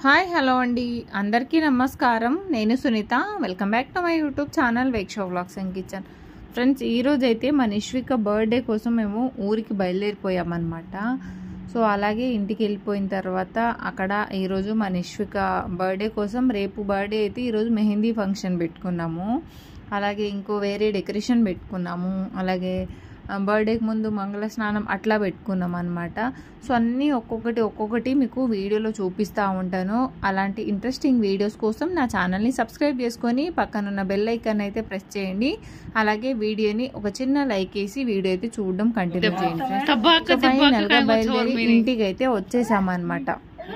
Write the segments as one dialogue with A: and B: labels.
A: Hi hello అండి అందరికీ నమస్కారం నేను Sunitha welcome back to my YouTube channel వేక్షో వ్లాగ్స్ అండ్ కిచెన్ ఫ్రెండ్స్ ఈరోజు అయితే మా నిశ్విక బర్త్డే కోసం మేము ఊరికి బయలుదేరిపోయామన్నమాట సో అలాగే ఇంటికి వెళ్ళిపోయిన తర్వాత అక్కడ ఈరోజు మా నిశ్విక బర్త్డే కోసం రేపు బర్త్డే అయితే ఈరోజు మెహందీ ఫంక్షన్ పెట్టుకున్నాము అలాగే ఇంకో వేరే డెకరేషన్ పెట్టుకున్నాము అలాగే బర్త్డేకి ముందు మంగళ స్నానం అట్లా పెట్టుకున్నాం అనమాట సో అన్నీ ఒక్కొక్కటి ఒక్కొక్కటి మీకు వీడియోలో చూపిస్తూ ఉంటాను అలాంటి ఇంట్రెస్టింగ్ వీడియోస్ కోసం నా ఛానల్ని సబ్స్క్రైబ్ చేసుకొని పక్కనున్న బెల్ ఐకాన్ అయితే ప్రెస్ చేయండి అలాగే వీడియోని ఒక చిన్న లైక్ వేసి వీడియో అయితే చూడడం కంటిన్యూ చేయండి friends.
B: तब्बाक
A: సో
B: तब्बाक
A: ఫైనల్ గా
B: काय
A: బయలుదేరి
B: बोल
A: ఇంటికి అయితే వచ్చేసామన్నమాట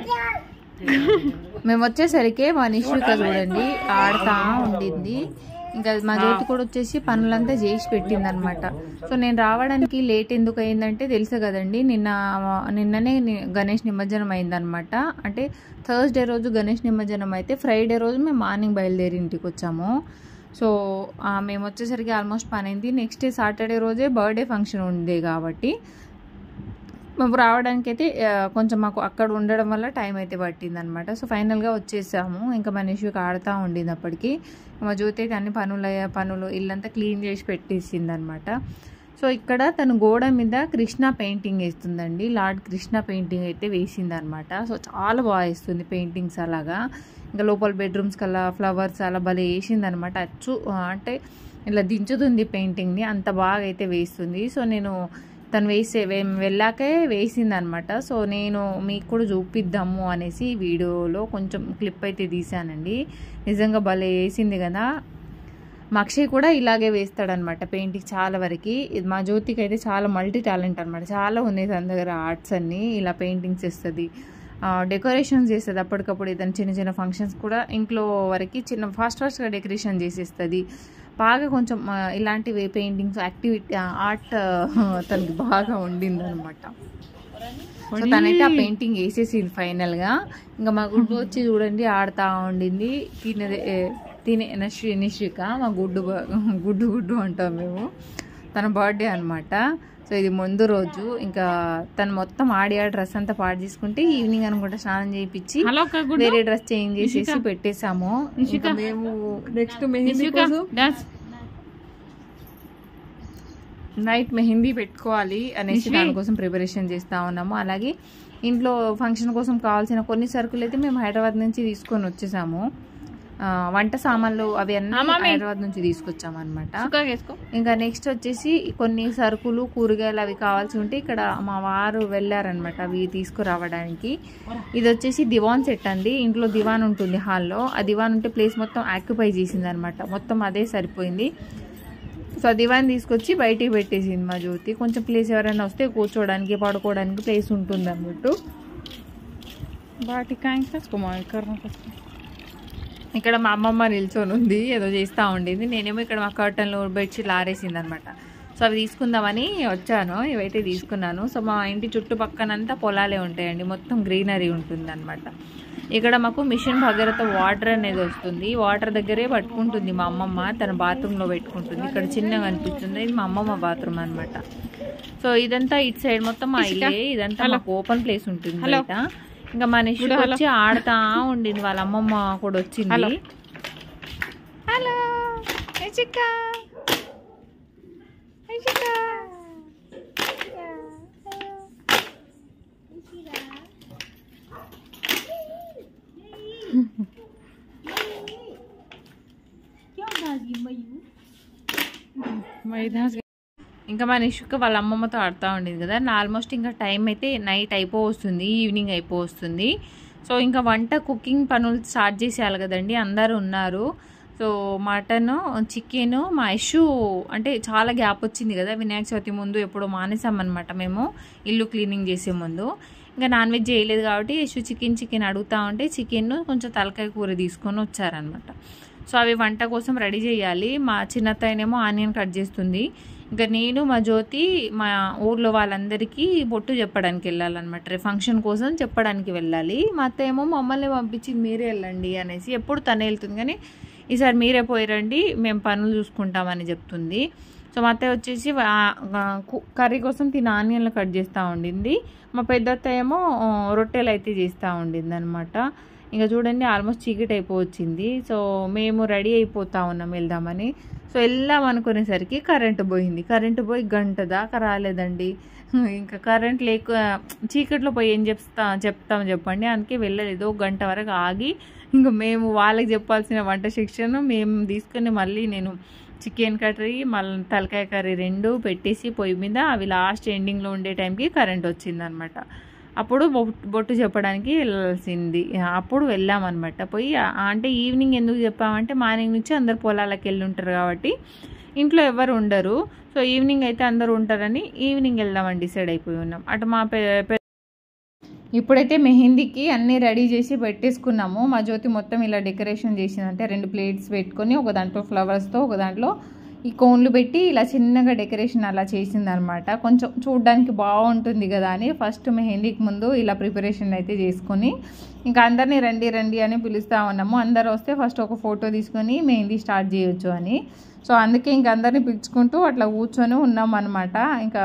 A: మేము వచ్చేసరికి మా నిశ్విక చూడండి ఆడుతా ఉండింది ఇంకా మా జ్యోతి కూడా వచ్చేసి పనులంతా చేసి పెట్టింది అనమాట సో నేను రావడానికి లేట్ ఎందుకు అయిందంటే తెలుసు కదండి నిన్న నిన్ననే ని- గణేష్ నిమజ్జనం అయిందనమాట అంటే థర్స్డే రోజు గణేష్ నిమజ్జనం అయితే ఫ్రైడే రోజు మేము మార్నింగ్ బయలుదేరి ఇంటికి వచ్చాము సో ఆ, మేము వచ్చేసరికి ఆల్మోస్ట్ పని అయింది నెక్స్ట్ డే సాటర్డే రోజే బర్త్డే ఫంక్షన్ ఉంది కాబట్టి మేము రావడానికి అయితే ఆ, కొంచెం మాకు అక్కడ ఉండడం వల్ల టైం అయితే పట్టింది అనమాట సో ఫైనల్గా వచ్చేసాము ఇంకా మా నిషుకి ఆడుతూ ఉండింది అప్పటికి మా జ్యోతి అయితే అన్ని పనులు పనులు ఇల్లంతా క్లీన్ చేసి పెట్టేసింది అనమాట సో ఇక్కడ తను గోడ మీద కృష్ణ పెయింటింగ్ వేస్తుందండి లార్డ్ కృష్ణ పెయింటింగ్ అయితే వేసింది అనమాట సో చాలా బాగా వేస్తుంది పెయింటింగ్స్ అలాగా ఇంకా లోపల బెడ్రూమ్స్ కల్లా ఫ్లవర్స్ అలా భలే వేసింది అనమాట అచ్చు ఆ, అంటే ఇలా దించుతుంది పెయింటింగ్ని అంత బాగా అయితే వేస్తుంది సో నేను తను వేసే వే- వెళ్ళాకే వేసింది అనమాట సో నేను మీకు కూడా చూపిద్దాము అనేసి ఈ వీడియోలో కొంచెం క్లిప్ అయితే తీసానండి నిజంగా భలే వేసింది కదా మా అక్షయ్ కూడా ఇలాగే వేస్తాడనమాట పెయింటింగ్ చాలా వరకు ఇది మా జ్యోతికి అయితే చాలా మల్టీ టాలెంట్ అనమాట చాలా ఉన్నాయి తన దగ్గర ఆర్ట్స్ అన్ని ఇలా పెయింటింగ్స్ వేస్తుంది డెకరేషన్స్ చేస్తుంది అప్పటికప్పుడు ఏదైనా చిన్న చిన్న ఫంక్షన్స్ కూడా ఇంట్లో వరకు చిన్న ఫాస్ట్ ఫాస్ట్గా డెకరేషన్ చేసేస్తుంది బాగా కొంచెం ఆ, ఇలాంటివి పెయింటింగ్స్ యాక్టివిటీ ఆర్ట్ తనకి బాగా ఉండింది అనమాట సో తనైతే ఆ పెయింటింగ్ వేసేసింది ఫైనల్ గా ఇంకా మా గుడ్డు వచ్చి చూడండి ఆడుతా ఉండింది తినదే ఏ, తినే నశ్వి నిశ్విక మా గుడ్డు బ- గుడ్డు గుడ్డు అంటాం మేము తన బర్త్డే అన్నమాట సో ఇది ముందు రోజు ఇంకా తను మొత్తం ఆడి ఆ డ్రెస్ అంతా పాడు చేసుకుంటే ఈవినింగ్ అనుకుంటా స్నానం చేయించి
B: హలో का गुड
A: వేరే డ్రెస్ చేంజ్ చేసేసి పెట్టేసాము ఇంకా మేము నెక్స్ట్ మెహందీ కోసం
B: डांस
A: నైట్ మెహందీ పెట్టుకోవాలి అనేసి దానికోసం ప్రిపరేషన్ చేస్తా ఉన్నాము అలాగే ఇంట్లో ఫంక్షన్ కోసం కావాల్సిన కొన్ని సరుకులు అయితే మేము హైదరాబాద్ నుంచి తీసుకొని వచ్చేసాము ఆ, వంట సామాన్లు అవి అన్నీ హైదరాబాద్ నుంచి తీసుకొచ్చాము అనమాట
B: सुका इसको
A: ఇంకా నెక్స్ట్ వచ్చేసి కొన్ని సరుకులు కూరగాయలు అవి కావాల్సి ఉంటే ఇక్కడ మా వారు వెళ్ళారనమాట అవి తీసుకురావడానికి ఇది వచ్చేసి దివాన్ సెట్ అండి ఇంట్లో దివాన్ ఉంటుంది హాల్లో ఆ దివాన్ ఉంటే ప్లేస్ మొత్తం ఆక్యుపై చేసింది అనమాట మొత్తం అదే సరిపోయింది సో ఆ దివాన్ తీసుకొచ్చి బయటికి పెట్టేసింది మా జ్యోతి కొంచెం ప్లేస్ ఎవరైనా వస్తే కూర్చోవడానికి పడుకోవడానికి ప్లేస్ ఉంటుంది అన్నట్టు
B: बाटी का इसको मार करना पड़ता
A: ఇక్కడ మా అమ్మమ్మ నిల్చొని ఉంది ఏదో చేస్తూ ఉండింది నేనేమో ఇక్కడ మా కర్టన్లు బెడ్షీట్లు ఆరేసింది అనమాట సో అవి తీసుకుందామని వచ్చాను ఇవైతే తీసుకున్నాను సో మా ఇంటి చుట్టుపక్కనంతా పొలాలే ఉంటాయండి మొత్తం గ్రీనరీ ఉంటుంది అనమాట ఇక్కడ మాకు మిషన్ భగీరథ వాటర్ అనేది వస్తుంది వాటర్ దగ్గరే పట్టుకుంటుంది మా అమ్మమ్మ తన బాత్రూంలో పెట్టుకుంటుంది ఇక్కడ చిన్నగా అనిపిస్తుంది ఇది మా అమ్మమ్మ బాత్రూమ్ అనమాట సో ఇదంతా ఇటు సైడ్ మొత్తం మా ఇల్లే ఇదంతా మాకు ఓపెన్ ప్లేస్ ఉంటుంది బయట ఇంకా మా నిష్ఠ వచ్చి ఆడుతా ఉండింది వాళ్ళ అమ్మమ్మ కూడా వచ్చింది హలో చిక్క
B: मैं इधर से
A: ఇంకా మా నిషుక్క వాళ్ళ అమ్మమ్మతో ఆడుతూ ఉండేది కదా ఆల్మోస్ట్ ఇంకా టైం అయితే నైట్ అయిపో వస్తుంది ఈవినింగ్ అయిపో వస్తుంది సో ఇంకా వంట కుకింగ్ పనులు స్టార్ట్ చేసేయాలి కదండి అందరూ ఉన్నారు సో మటన్ చికెన్ మా ఇష్యూ అంటే చాలా గ్యాప్ వచ్చింది కదా వినాయక చవితి ముందు ఎప్పుడో మానేసామన్నమాట మేము ఇల్లు క్లీనింగ్ చేసే ముందు ఇంకా నాన్ వెజ్ చేయలేదు కాబట్టి ఇష్యూ చికెన్ చికెన్ అడుగుతా ఉంటే చికెన్ కొంచెం తలకాయ కూర తీసుకొని వచ్చారనమాట సో అవి వంట కోసం రెడీ చేయాలి మా చిన్నత్తయ్యనేమో ఆనియన్ కట్ చేస్తుంది ఇంకా నేను మా జ్యోతి మా ఊర్లో వాళ్ళందరికీ బొట్టు చెప్పడానికి వెళ్ళాలన్నమాట రేపు ఫంక్షన్ కోసం చెప్పడానికి వెళ్ళాలి మా అత్త ఏమో మమ్మల్ని పంపించి మీరే వెళ్ళండి అనేసి ఎప్పుడు తనే వెళ్తుంది కానీ ఈసారి మీరే పోయిరండి మేము పనులు చూసుకుంటామని చెప్తుంది సో మా అత్తయ్య వచ్చేసి ఆ- ఆ కు- కర్రీ కోసం తిన ఆనియన్లు కట్ చేస్తూ ఉండింది మా పెద్ద అత్తయ్య ఏమో ఆ, రొట్టెలు అయితే చేస్తూ ఉండింది అనమాట ఇంకా చూడండి ఆల్మోస్ట్ చీకటి అయిపోవచ్చింది సో మేము రెడీ అయిపోతా ఉన్నాం వెళ్దామని సో వెళ్దాం అనుకునేసరికి కరెంటు పోయింది కరెంటు పోయి గంట దాకా రాలేదండి ఇంకా కరెంట్ లేక చీకట్లో పోయి ఏం చెప్తా చెప్తాం చెప్పండి అందుకే వెళ్ళలేదు ఒక గంట వరకు ఆగి ఇంకా మేము వాళ్ళకి చెప్పాల్సిన వంట శిక్షణ మేము తీసుకుని మళ్ళీ నేను చికెన్ కర్రీ మళ్ళీ తలకాయ కర్రీ రెండు పెట్టేసి పొయ్యి మీద అవి లాస్ట్ ఎండింగ్లో ఉండే టైంకి కరెంట్ వచ్చిందనమాట అప్పుడు బొట్- బొట్టు చెప్పడానికి వెళ్ళాల్సింది అప్పుడు వెళ్ళామన్నమాట పోయి ఆ- అంటే ఈవినింగ్ ఎందుకు చెప్పామంటే మార్నింగ్ నుంచి అందరు పొలాలకు వెళ్ళి ఉంటారు కాబట్టి ఇంట్లో ఎవరు ఉండరు సో ఈవినింగ్ అయితే అందరూ ఉంటారని ఈవినింగ్ వెళ్దామని డిసైడ్ అయిపోయి ఉన్నాం అటు మా పె పె- ఇప్పుడైతే మెహందీకి అన్నీ రెడీ చేసి పెట్టేసుకున్నాము మా జ్యోతి మొత్తం ఇలా డెకరేషన్ చేసిందంటే రెండు ప్లేట్స్ పెట్టుకొని ఒక దాంట్లో ఫ్లవర్స్తో ఒక దాంట్లో ఈ కోన్లు పెట్టి ఇలా చిన్నగా డెకరేషన్ అలా చేసిందనమాట కొంచెం చూడడానికి బాగుంటుంది కదా అని ఫస్ట్ మెహందీకి ముందు ఇలా ప్రిపరేషన్ అయితే చేసుకొని ఇంకా అందరినీ రండి రండి అని పిలుస్తూ ఉన్నాము అందరు వస్తే ఫస్ట్ ఒక ఫోటో తీసుకొని మెహందీ స్టార్ట్ చేయొచ్చు అని సో అందుకే ఇంక అందరినీ పిలుచుకుంటూ అట్లా కూర్చొని ఉన్నాం అనమాట ఇంకా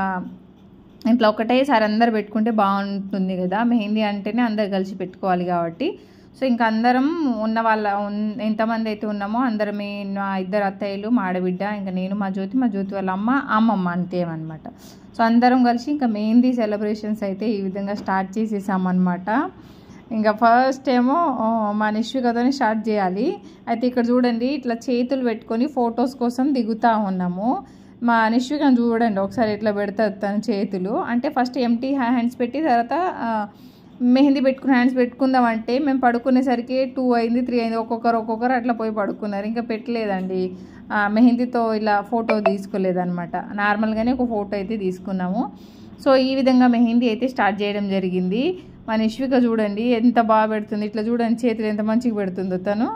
A: ఇట్లా ఒకటేసారి అందరు పెట్టుకుంటే బాగుంటుంది కదా మెహందీ అంటేనే అందరు కలిసి పెట్టుకోవాలి కాబట్టి సో ఇంకా అందరం ఉన్న వాళ్ళ ఉన్- ఎంతమంది అయితే ఉన్నామో అందరమే నా ఇద్దరు అత్తయ్యలు మా ఆడబిడ్డ ఇంకా నేను మా జ్యోతి మా జ్యోతి వాళ్ళ అమ్మ అమ్మమ్మ అంతేమన్నమాట సో అందరం కలిసి ఇంకా మెహందీ సెలబ్రేషన్స్ అయితే ఈ విధంగా స్టార్ట్ చేసేసామన్నమాట ఇంకా ఫస్ట్ ఏమో ఆ, మా నిశ్వికతోనే స్టార్ట్ చేయాలి అయితే ఇక్కడ చూడండి ఇట్లా చేతులు పెట్టుకొని ఫొటోస్ కోసం దిగుతా ఉన్నాము మా నిశ్వికను చూడండి ఒకసారి ఇట్లా పెడతారు తన చేతులు అంటే ఫస్ట్ ఎంటీ హ్యాండ్స్ పెట్టి తర్వాత ఆ, మెహందీ పెట్టుకుని హ్యాండ్స్ పెట్టుకుందాం అంటే మేము పడుకునేసరికి టూ అయింది త్రీ అయింది ఒక్కొక్కరు ఒక్కొక్కరు అట్లా పోయి పడుకున్నారు ఇంకా పెట్టలేదండి ఆ, మెహందీతో ఇలా ఫోటో తీసుకోలేదన్నమాట నార్మల్గానే ఒక ఫోటో అయితే తీసుకున్నాము సో ఈ విధంగా మెహందీ అయితే స్టార్ట్ చేయడం జరిగింది మా నిశ్విక చూడండి ఎంత బాగా పెడుతుంది ఇట్లా చూడండి చేతులు ఎంత మంచిగా పెడుతుందో తను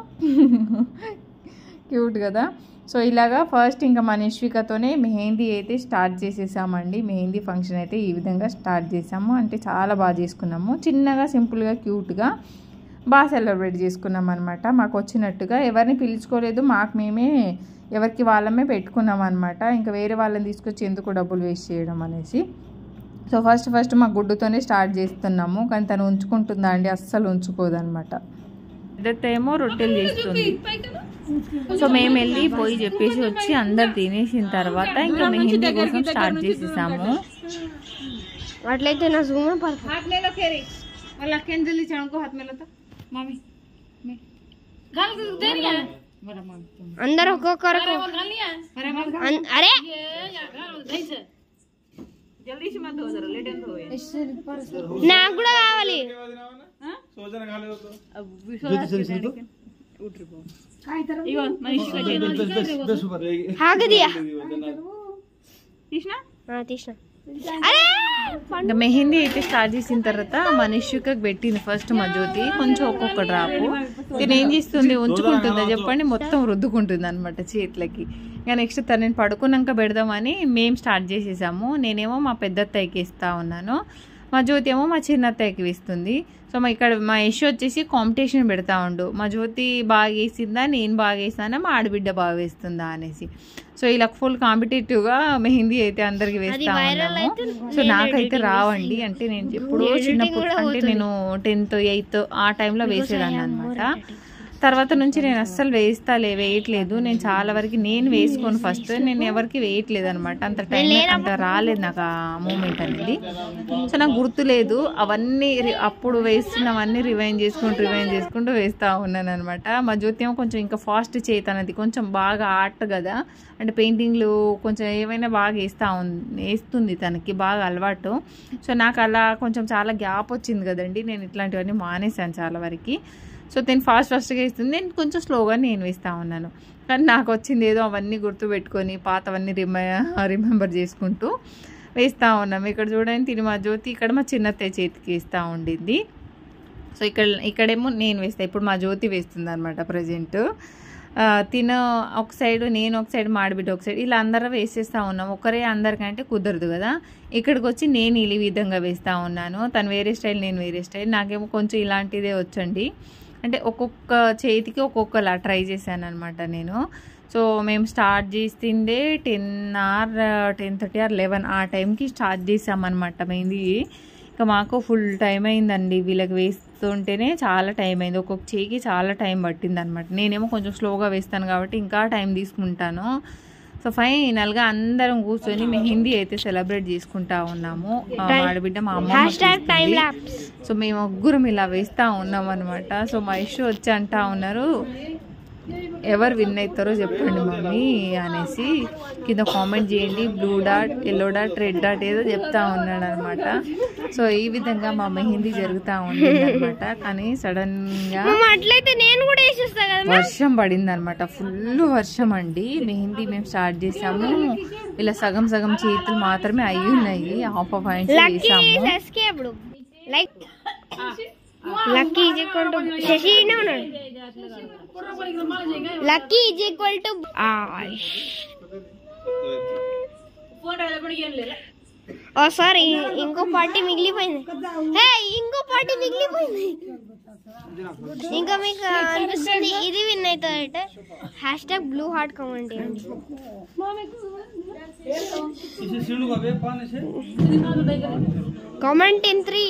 A: క్యూట్ కదా సో ఇలాగా ఫస్ట్ ఇంకా మా నిశ్వికతోనే మెహందీ అయితే స్టార్ట్ చేసేసామండి మెహందీ ఫంక్షన్ అయితే ఈ విధంగా స్టార్ట్ చేసాము అంటే చాలా బాగా చేసుకున్నాము చిన్నగా సింపుల్గా క్యూట్గా బాగా సెలబ్రేట్ చేసుకున్నాం అనమాట మాకు వచ్చినట్టుగా ఎవరిని పిలుచుకోలేదు మాకు మేమే ఎవరికి వాళ్ళమే పెట్టుకున్నాం అనమాట ఇంకా వేరే వాళ్ళని తీసుకొచ్చి ఎందుకు డబ్బులు వేస్ట్ చేయడం అనేసి సో ఫస్ట్ ఫస్ట్ మా గుడ్డుతోనే స్టార్ట్ చేస్తున్నాము కానీ తను ఉంచుకుంటుందా అండి అస్సలు ఉంచుకోదనమాట ఏమో రొట్టెలు చేస్తుంది సో మేము వెళ్ళి పోయి చెప్పేసి వచ్చి అందరు తినేసిన తర్వాత ఇంకా మెహందీ కోసం స్టార్ట్ చేసేసాము
C: అట్లయితే నా జూమ్ పడుతుంది
B: हाथ में लो खेरी और लखन जल्दी चढ़ को हाथ में लो तो मम्मी मैं गाल दे रही है बड़ा मांगता हूँ
C: అందరు ఒక్కొక్కరు
B: अरे मत
C: అన్- అరే
B: जल्दी से मत दो जरा लेट दो
C: నాకు కూడా కావాలి
B: ఇగో మనిషి
C: ఆగదియా
B: తీసినా
C: తీసిన అరే
A: ఇంకా మెహందీ అయితే స్టార్ట్ చేసిన తర్వాత మా నిష్యుకకి పెట్టింది ఫస్ట్ మా జ్యోతి కొంచెం ఒక్కొక్క డ్రాపు దీని ఏం చేస్తుంది ఉంచుకుంటుందా చెప్పండి మొత్తం రుద్దుకుంటుంది అనమాట చేతులకి ఇంకా నెక్స్ట్ తను నేను పడుకున్నాక పెడదామని మేము స్టార్ట్ చేసేసాము నేనేమో మా పెద్ద అత్తయ్యకి ఇస్తా ఉన్నాను మా జ్యోతి ఏమో మా చిన్న అత్తయ్యకి వేస్తుంది సో మా ఇక్కడ మా యశ్ వచ్చేసి కాంపిటీషన్ పెడతా ఉండు మా జ్యోతి బాగా వేసిందా నేను బాగా వేసానా మా ఆడబిడ్డ బాగా వేస్తుందా అనేసి సో ఇలా ఫుల్ కాంపిటేటివ్గా మెహందీ అయితే అందరికి వేస్తా ఉన్నాము సో నాకైతే రావండి అంటే నేను ఎప్పుడో చిన్నప్పుడు అంటే నేను టెన్త్ ఎయిత్ ఆ టైంలో వేసేదాన్ని అనమాట తర్వాత నుంచి నేను అస్సలు వేస్తాలే వేయట్లేదు నేను చాలా వరకు నేను వేసుకోను ఫస్ట్ నేను ఎవరికి వేయట్లేదు అనమాట అంత టైం అంత రాలేదు నాకు ఆ మూమెంట్ అనేది సో నాకు గుర్తులేదు అవన్నీ రి- అప్పుడు వేస్తున్నవన్నీ రివైన్ చేసుకుంటూ రివైన్ చేసుకుంటూ వేస్తూ ఉన్నాను అనమాట మా జ్యోతి ఏమో కొంచెం ఇంకా ఫాస్ట్ చేతనది కొంచెం బాగా ఆర్ట్ కదా అంటే పెయింటింగ్లు కొంచెం ఏమైనా బాగా వేస్తూ ఉంది వేస్తుంది తనకి బాగా అలవాటు సో నాకు అలా కొంచెం చాలా గ్యాప్ వచ్చింది కదండి నేను ఇట్లాంటివన్నీ మానేశాను చాలా వరకు సో నేను ఫాస్ట్ ఫాస్ట్గా వేస్తుంది నేను కొంచెం స్లోగా నేను వేస్తూ ఉన్నాను కానీ నాకు వచ్చింది ఏదో అవన్నీ గుర్తుపెట్టుకొని పాతవన్నీ రిమ రిమెంబర్ చేసుకుంటూ వేస్తూ ఉన్నాం ఇక్కడ చూడండి తిని మా జ్యోతి ఇక్కడ మా చిన్నత్తయ్య చేతికి వేస్తూ ఉండింది సో ఇక్కడ ఇక్కడేమో నేను వేస్తా ఇప్పుడు మా జ్యోతి వేస్తుంది అనమాట ప్రజెంట్ తిన ఒక సైడ్ నేను ఒక సైడ్ మాడిబిడ్డ ఒక సైడ్ ఇలా అందరూ వేసేస్తూ ఉన్నాం ఒకరే అందరికంటే కుదరదు కదా ఇక్కడికి వచ్చి నేను ఈ విధంగా వేస్తూ ఉన్నాను తను వేరే స్టైల్ నేను వేరే స్టైల్ నాకేమో కొంచెం ఇలాంటిదే వచ్చండి అంటే ఒక్కొక్క చేతికి ఒక్కొక్కలా ట్రై చేశాను అనమాట నేను సో మేము స్టార్ట్ చేసిందే ten or ten thirty or eleven ఆ టైంకి స్టార్ట్ చేసామన్నమాట మెహందీ ఇంకా మాకు ఫుల్ టైం అయిందండి వీళ్ళకి వేస్తుంటేనే చాలా టైం అయింది ఒక్కొక్క చేయికి చాలా టైం పట్టింది అనమాట నేనేమో కొంచెం స్లోగా వేస్తాను కాబట్టి ఇంకా టైం తీసుకుంటాను సో ఫైనల్గా అందరం కూర్చొని మెహందీ అయితే సెలబ్రేట్ చేసుకుంటా ఉన్నాము ఆ, మా ఆడబిడ్డ మా అమ్మ
C: hashtag time lapse
A: so మేము ముగ్గురం ఇలా వేస్తా ఉన్నాం అనమాట సో మా ఇష్యూ వచ్చి అంటా ఉన్నారు ఎవరు విన్ అవుతారో చెప్పండి మమ్మీ అనేసి కింద కామెంట్ చేయండి blue dot yellow dot red dot ఏదో చెప్తా ఉన్నాడు అనమాట సో ఈ విధంగా మా మెహందీ జరుగుతూ ఉంటుంది అనమాట కానీ సడన్ గా
C: అట్లయితే నేను కూడా వేసేస్తా కదా
A: వర్షం పడింది అనమాట ఫుల్ వర్షం అండి మెహందీ మేము స్టార్ట్ చేసాము ఇలా సగం సగం చేతులు మాత్రమే అయి ఉన్నాయి హాఫ్ ఆఫ్ పాయింట్స్
C: లక్కీ
A: వేసాము
C: ఎస్కే అప్పుడు like lucky is equal to Sashi ఈడనే ఉన్నాడు lucky is equal to oh sorry ఇంకో పార్టీ మిగిలిపోయింది హే ఇంకో పార్టీ మిగిలిపోయింది ఇంకా మీకు అనిపిస్తుంది ఇది విన్ అవుతుంది hash tag blue heart comment చేయండి కామెంట్ ఇన్ త్రీ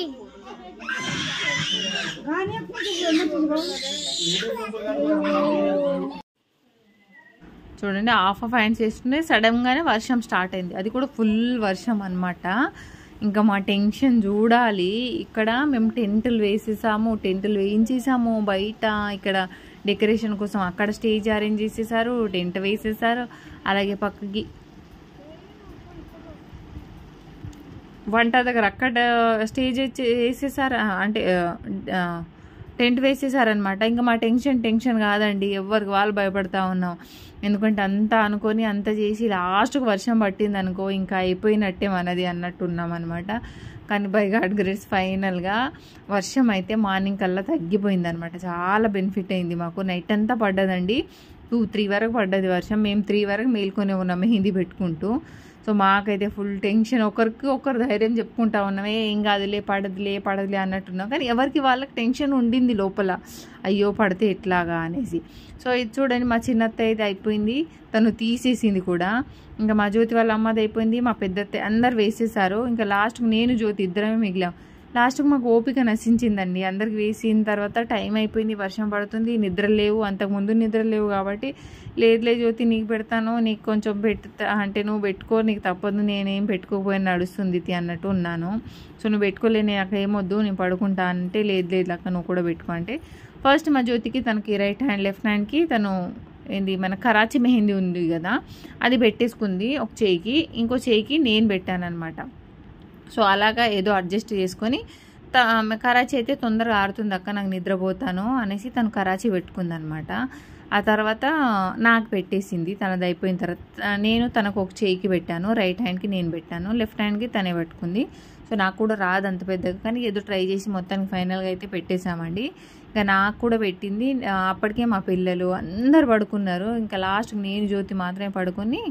A: చూడండి హాఫ్ ఆఫ్ హ్యాండ్స్ వేసుకుంటే సడన్గానే వర్షం స్టార్ట్ అయింది అది కూడా ఫుల్ వర్షం అన్నమాట ఇంకా మా టెన్షన్ చూడాలి ఇక్కడ మేము టెంటులు వేసేసాము టెంటులు వేయించేసాము బయట ఇక్కడ డెకరేషన్ కోసం అక్కడ స్టేజ్ అరేంజ్ చేసేసారు టెంట్ వేసేసారు అలాగే పక్కకి వంట దగ్గర అక్కడ స్టేజ్ వేసేసారు ఆ, అంటే ఆ, టెంట్ వేసేసారనమాట ఇంకా మా టెన్షన్ టెన్షన్ కాదండి ఎవరికి వాళ్ళు భయపడతా ఉన్నాం ఎందుకంటే అంతా అనుకొని అంత చేసి లాస్ట్కి వర్షం పట్టింది అనుకో ఇంకా అయిపోయినట్టే మనది అన్నట్టు ఉన్నాం అనమాట కానీ బై గాడ్ గ్రేస్ ఫైనల్గా వర్షం అయితే మార్నింగ్ కల్లా తగ్గిపోయింది అనమాట చాలా బెనిఫిట్ అయింది మాకు నైట్ అంతా పడ్డదండి టూ త్రీ వరకు పడ్డది వర్షం మేము త్రీ వరకు మేల్కొనే ఉన్నాం మెహందీ పెట్టుకుంటూ సో మాకైతే ఫుల్ టెన్షన్ ఒకరికి ఒకరు ధైర్యం చెప్పుకుంటా ఉన్నామే ఏం కాదులే పడదులే పడదులే అన్నట్టున్నాం కానీ ఎవరికి వాళ్ళకి టెన్షన్ ఉండింది లోపల అయ్యో పడితే ఎట్లాగా అనేసి సో ఇది చూడండి మా చిన్నత్త అయితే అయిపోయింది తను తీసేసింది కూడా ఇంకా మా జ్యోతి వాళ్ళ అమ్మది అయిపోయింది మా పెద్దత్త అందరు వేసేసారు ఇంకా లాస్ట్కి నేను జ్యోతి ఇద్దరమే మిగిలాం లాస్ట్కి మాకు ఓపిక నశించిందండి అందరికి వేసిన తర్వాత టైం అయిపోయింది వర్షం పడుతుంది నిద్ర లేవు అంతకుముందు నిద్ర లేవు కాబట్టి లేదులే జ్యోతి నీకు పెడతాను నీకు కొంచెం పెడతా అంటే నువ్వు పెట్టుకో నీకు తప్పదు నేనేం పెట్టుకోకపోయినా నడుస్తుంది ఇది అన్నట్టు ఉన్నాను సో నువ్వు పెట్టుకోలే నాకు ఏమొద్దు నేను పడుకుంటా అంటే లేదు లేదు అక్క నువ్వు కూడా పెట్టుకో అంటే ఫస్ట్ మా జ్యోతికి తనకి రైట్ హ్యాండ్ లెఫ్ట్ హ్యాండ్కి తను ఏంది మన కరాచీ మెహందీ ఉంది కదా అది పెట్టేసుకుంది ఒక చేయికి ఇంకో చేయికి నేను పెట్టాను అనమాట సో అలాగా ఏదో అడ్జస్ట్ చేసుకొని త- ఆమె కరాచీ అయితే తొందరగా ఆరుతుంది అక్క నాకు నిద్రపోతాను అనేసి తను కరాచీ పెట్టుకుందనమాట ఆ తర్వాత నాకు పెట్టేసింది తనది అయిపోయిన తర్వాత నేను తనకు ఒక చేయికి పెట్టాను రైట్ హ్యాండ్కి నేను పెట్టాను లెఫ్ట్ హ్యాండ్కి తనే పెట్టుకుంది సో నాకు కూడా రాదు అంత పెద్దగా కానీ ఏదో ట్రై చేసి మొత్తానికి ఫైనల్గా అయితే పెట్టేశామండి ఇంకా నాకు కూడా పెట్టింది ఆ, అప్పటికే మా పిల్లలు అందరు పడుకున్నారు ఇంకా లాస్ట్ నేను జ్యోతి మాత్రమే పడుకొని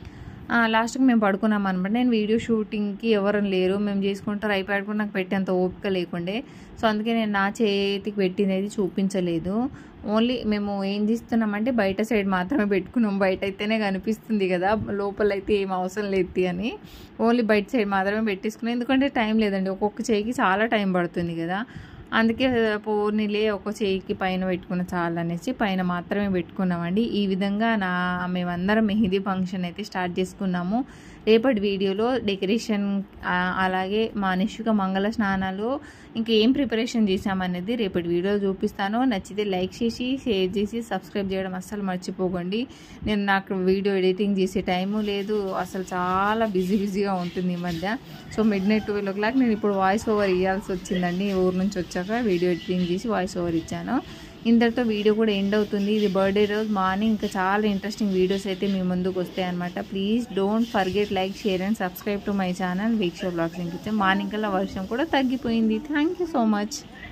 A: ఆ, లాస్ట్కి మేము పడుకున్నాం అనమాట నేను వీడియో షూటింగ్కి ఎవరు లేరు మేము చేసుకుంటారు అయిపోయాడు కూడా నాకు పెట్టేంత ఓపిక లేకుండే సో అందుకే నేను నా చేతికి పెట్టినది చూపించలేదు ఓన్లీ మేము ఏం చేస్తున్నామంటే బయట సైడ్ మాత్రమే పెట్టుకున్నాం బయట అయితేనే కనిపిస్తుంది కదా లోపల అయితే ఏం అవసరం లేదు అని ఓన్లీ బయట సైడ్ మాత్రమే పెట్టేసుకున్నాం ఎందుకంటే టైం లేదండి ఒక్కొక్క చేయికి చాలా టైం పడుతుంది కదా అందుకే పోనీలే ఒక చేయికి పైన పెట్టుకున్న చాలు అనేసి పైన మాత్రమే పెట్టుకున్నామండి ఈ విధంగా నా మేమందరం మెహందీ ఫంక్షన్ అయితే స్టార్ట్ చేసుకున్నాము రేపటి వీడియోలో డెకరేషన్ ఆ, అలాగే మా నిష్క మంగళ స్నానాలు ఇంకా ఏం ప్రిపరేషన్ చేసామనేది రేపటి వీడియోలో చూపిస్తాను నచ్చితే లైక్ చేసి షేర్ చేసి సబ్స్క్రైబ్ చేయడం అస్సలు మర్చిపోకండి నేను నాకు వీడియో ఎడిటింగ్ చేసే టైము లేదు అసలు చాలా బిజీ బిజీగా ఉంటుంది ఈ మధ్య so midnight twelve o'clock నేను ఇప్పుడు వాయిస్ ఓవర్ ఇవ్వాల్సి వచ్చిందండి ఊరు నుంచి వచ్చాక వీడియో ఎడిటింగ్ చేసి వాయిస్ ఓవర్ ఇచ్చాను ఇంతటితో వీడియో కూడా ఎండ్ అవుతుంది ఇది బర్త్డే రోజు మార్నింగ్ ఇంకా చాలా ఇంట్రెస్టింగ్ వీడియోస్ అయితే మీ ముందుకు వస్తాయి అనమాట please don't forget like share and subscribe to my channel Veeksha blogs ఇంకిచ్చే మార్నింగ్ కల్లా వర్షం కూడా తగ్గిపోయింది థ్యాంక్ యూ సో మచ్